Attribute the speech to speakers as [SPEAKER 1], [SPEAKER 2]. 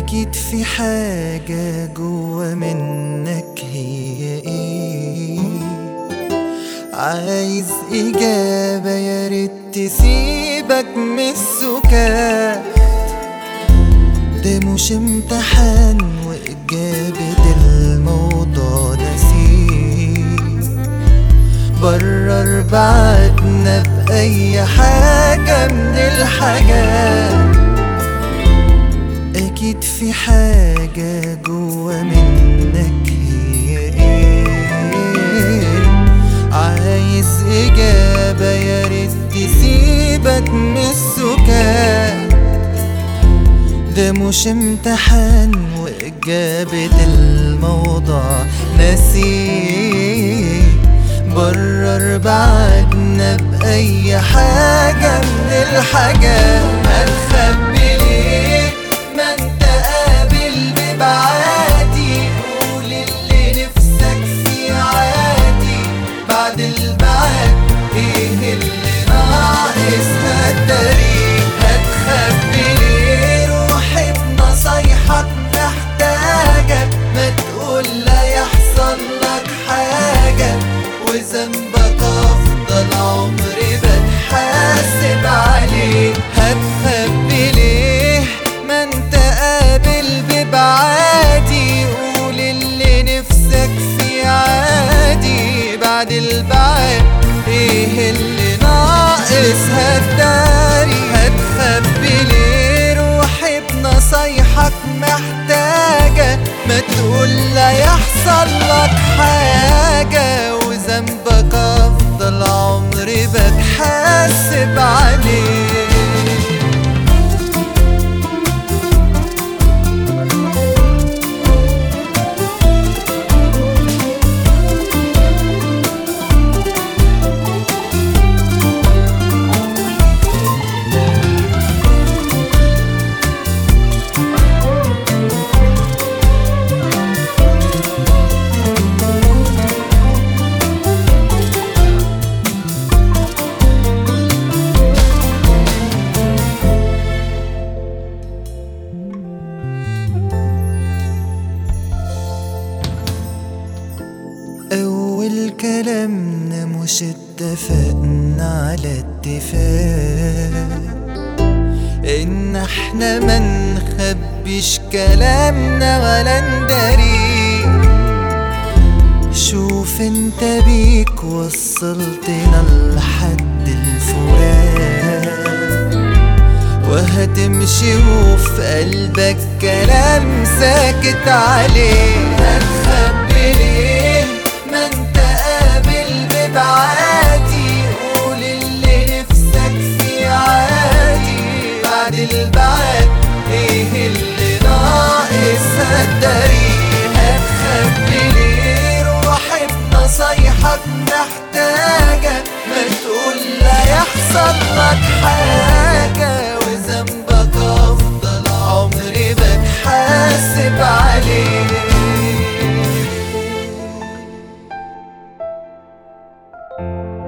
[SPEAKER 1] أكيد في حاجة جوا منك هي إيه عايز إجابة يا ريت تسيبك من السكات ده مش امتحان وإجابة الموضوع نسيت برر بعدنا بأي حاجة من الحاجات أكيد في حاجة جوا منك هي إيه عايز إجابة يا ريت تسيبك من السكات ده مش امتحان وإجابة الموضوع نسيت برر بعدنا بأي حاجة من الحاجات هتخبي ليه ما انت قابل ببعادي قول اللي نفسك فيه عادي بعد البعد ايه اللي ناقص هتداري هتخبي ليه روحي بنصايحك محتاجة ما تقول لا يحصل لك حاجة وذنبك افضل عمري بتحاسب عليه هتخبي ليه ما انت قابل ببعادي قول اللي نفسك فيه عادي بعد البعد ايه اللي ناقص هتداري هتخبي ليه روحي بنصايحك محتاجة ما تقول لا يحصل لك حاجة وذنبك افضل عمري بتحاسب عليه أول كلامنا مش اتفقنا على اتفاق إن احنا ما نخبيش كلامنا ولا نداري شوف انت بيك وصلتنا لحد الفراق وهتمشي وفي قلبك كلام ساكت عليه هتخبي ليه ما انت قابل ببعادي قول اللي نفسك فيه عادي بعد البعد ايه اللي ناقص هتداري هتخبي ليه روحي بنصايحك محتاجة ما تقول لا يحصل لك حاجة وذنبك أفضل عمري بتحاسب عليه